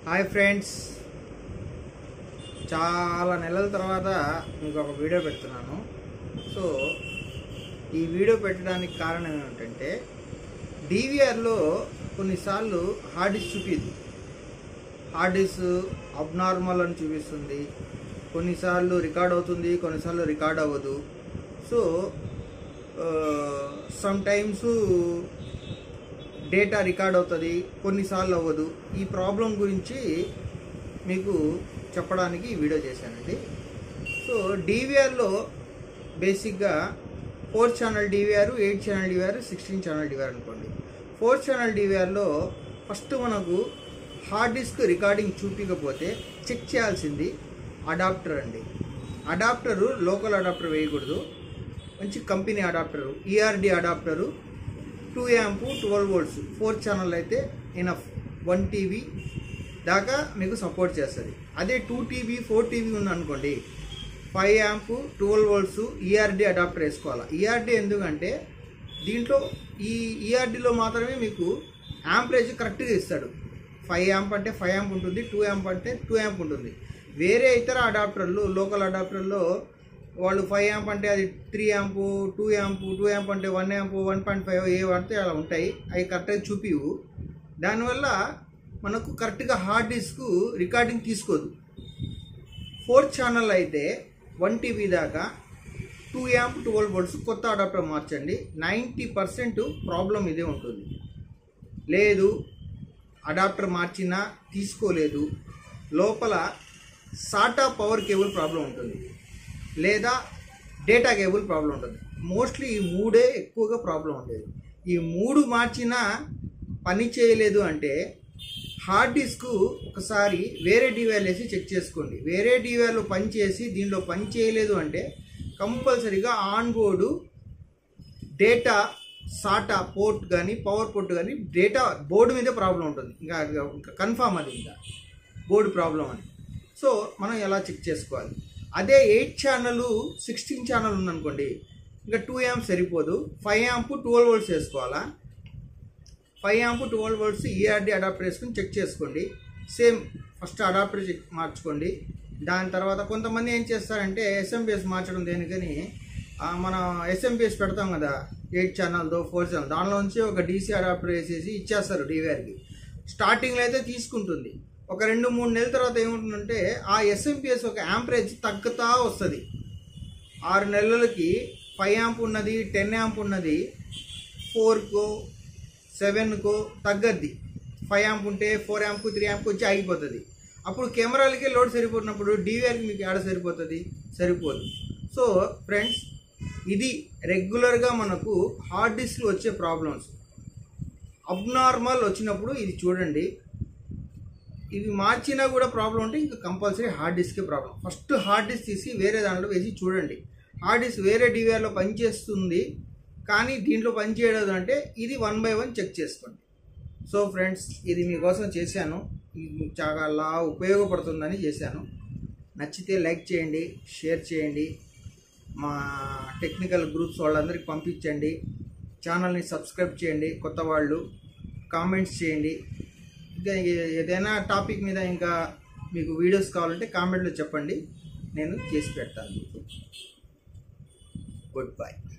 hi friends చాలా నెలల తర్వాత మీకు ఒక వీడియో పెడుతున్నాను సో ఈ వీడియో పెట్టడానికి కారణం ఏమిటంటే డీవీఆర్లో కొన్నిసార్లు హార్డ్ డిస్క్ చూపిదు హార్డ్ డిస్క్ అబ్నార్మల్ అని చూపిస్తుంది కొన్నిసార్లు రికార్డ్ అవుతుంది కొన్నిసార్లు రికార్డ్ అవ్వదు so sometimes data record అవుతుంది కొన్నిసార్లు అవ్వదు ఈ ప్రాబ్లం గురించి మీకు చెప్పడానికి ఈ వీడియో చేశానండి సో డీవీఆర్లో బేసిక్గా four channel DVR eight channel DVR sixteen channel DVR అనుకోండి ఫోర్ ఛానల్ డీవీఆర్లో ఫస్ట్ మనకు హార్డ్ డిస్క్ రికార్డింగ్ చూపించకపోతే చెక్ చేయాల్సింది అడాప్టర్ అండి అడాప్టరు లోకల్ అడాప్టర్ వేయకూడదు మంచి company adapter ERD adapter two amp twelve volts four channel అయితే ఇనఫ్ వన్ టీవీ దాకా మీకు సపోర్ట్ చేస్తుంది అదే టూ టీవీ ఫోర్ టీవీ ఉందనుకోండి five amp twelve volts ERD adapter వేసుకోవాలి ఈఆర్డి ఎందుకంటే దీంట్లో ఈ ఈఆర్డిలో మాత్రమే మీకు యాంపరేజ్ కరెక్ట్గా ఇస్తాడు ఫైవ్ యాంప్ అంటే ఫైవ్ యాంప్ ఉంటుంది టూ యాంప్ అంటే టూ యాంప్ ఉంటుంది వేరే ఇతర అడాప్టర్లు లోకల్ అడాప్టర్లో వాళ్ళు ఫైవ్ యాంప్ అంటే అది three amp two amp two amp అంటే one amp one point five A అంటే అలా ఉంటాయి అవి కరెక్ట్గా చూపివు దానివల్ల మనకు కరెక్ట్గా హార్డ్ డిస్క్ రికార్డింగ్ తీసుకోదు ఫోర్త్ ఛానల్ అయితే వన్ టీవీ దాకా టూ యాంప్ ట్వెల్వ్ వోల్ట్స్ కొత్త అడాప్టర్ మార్చండి నైంటీ పర్సెంట్ ప్రాబ్లం ఇదే ఉంటుంది లేదు అడాప్టర్ మార్చినా తీసుకోలేదు లోపల సాటా పవర్ కేబుల్ ప్రాబ్లం ఉంటుంది లేదా డేటా కేబుల్ ప్రాబ్లం ఉంటుంది మోస్ట్లీ ఈ మూడే ఎక్కువగా ప్రాబ్లం ఉండేది ఈ మూడు మార్చినా పని చేయలేదు అంటే హార్డ్ డిస్క్ ఒకసారి వేరే డివైర్ వేసి చెక్ చేసుకోండి వేరే డివైర్లో పని చేసి దీనిలో పని చేయలేదు అంటే కంపల్సరీగా on board data SATA port కానీ పవర్ పోర్ట్ కానీ డేటా బోర్డు మీదే ప్రాబ్లం ఉంటుంది ఇంకా ఇంకా కన్ఫామ్ అది ఇంకా బోర్డు ప్రాబ్లం అని సో మనం ఎలా చెక్ చేసుకోవాలి అదే ఎయిట్ ఛానల్ సిక్స్టీన్ ఛానల్ ఉందనుకోండి ఇంకా టూ యాంప్ సరిపోదు ఫైవ్ యాంప్ ట్వెల్వ్ వోల్ట్స్ వేసుకోవాలా five amp twelve volts ERD adapter వేసుకుని చెక్ చేసుకోండి సేమ్ ఫస్ట్ అడాప్టర్ చెక్ మార్చుకోండి దాని తర్వాత కొంతమంది ఏం చేస్తారంటే ఎస్ఎంపిఎస్ మార్చడం దేనికని ఆ, మనం ఎస్ఎంపిఎస్ పెడతాం కదా ఎయిట్ ఛానల్తో ఫోర్ ఛానల్ దానిలోంచి ఒక డీసీ అడాప్టర్ వేసేసి ఇచ్చేస్తారు డీవీఆర్కి స్టార్టింగ్లో అయితే తీసుకుంటుంది ఒక రెండు మూడు నెలల తర్వాత ఏముంటుందంటే ఆ ఎస్ఎంపిఎస్ ఒక యాంపరేజ్ తగ్గుతా వస్తుంది ఆరు నెలలకి ఫైవ్ యాంప్ ఉన్నది టెన్ యాంప్ ఉన్నది ఫోర్కో సెవెన్కో తగ్గద్ది ఫైవ్ యాంప్ ఉంటే ఫోర్ యాంప్ త్రీ యాంప్ వచ్చి ఆగిపోతుంది అప్పుడు కెమెరాలకి లోడ్ సరిపోతున్నప్పుడు డీవీఆర్కి మీకు ఏడ సరిపోతుంది సరిపోదు సో ఫ్రెండ్స్ ఇది రెగ్యులర్గా మనకు హార్డ్ డిస్క్లో వచ్చే ప్రాబ్లమ్స్ అబ్నార్మల్ వచ్చినప్పుడు ఇది చూడండి ఇవి మార్చినా కూడా ప్రాబ్లం ఉంటే ఇంకా కంపల్సరీ హార్డ్ డిస్కే ప్రాబ్లం ఫస్ట్ హార్డ్ డిస్క్ తీసి వేరే దాంట్లో వేసి చూడండి హార్డ్ డిస్క్ వేరే డివైర్లో పనిచేస్తుంది కానీ దీంట్లో పనిచేయలేదు అంటే ఇది వన్ బై వన్ చెక్ చేసుకోండి సో ఫ్రెండ్స్ ఇది మీకోసం చేశాను ఇది మీకు చాలా ఉపయోగపడుతుందని చేశాను నచ్చితే లైక్ చేయండి షేర్ చేయండి మా టెక్నికల్ గ్రూప్స్ వాళ్ళందరికీ పంపించండి ఛానల్ని సబ్స్క్రైబ్ చేయండి కొత్త వాళ్ళు కామెంట్స్ చేయండి ఇంకా ఏ- ఏదైనా టాపిక్ మీద ఇంకా మీకు వీడియోస్ కావాలంటే కామెంట్లో చెప్పండి నేను చేసి పెడతాను మీకు గుడ్ బై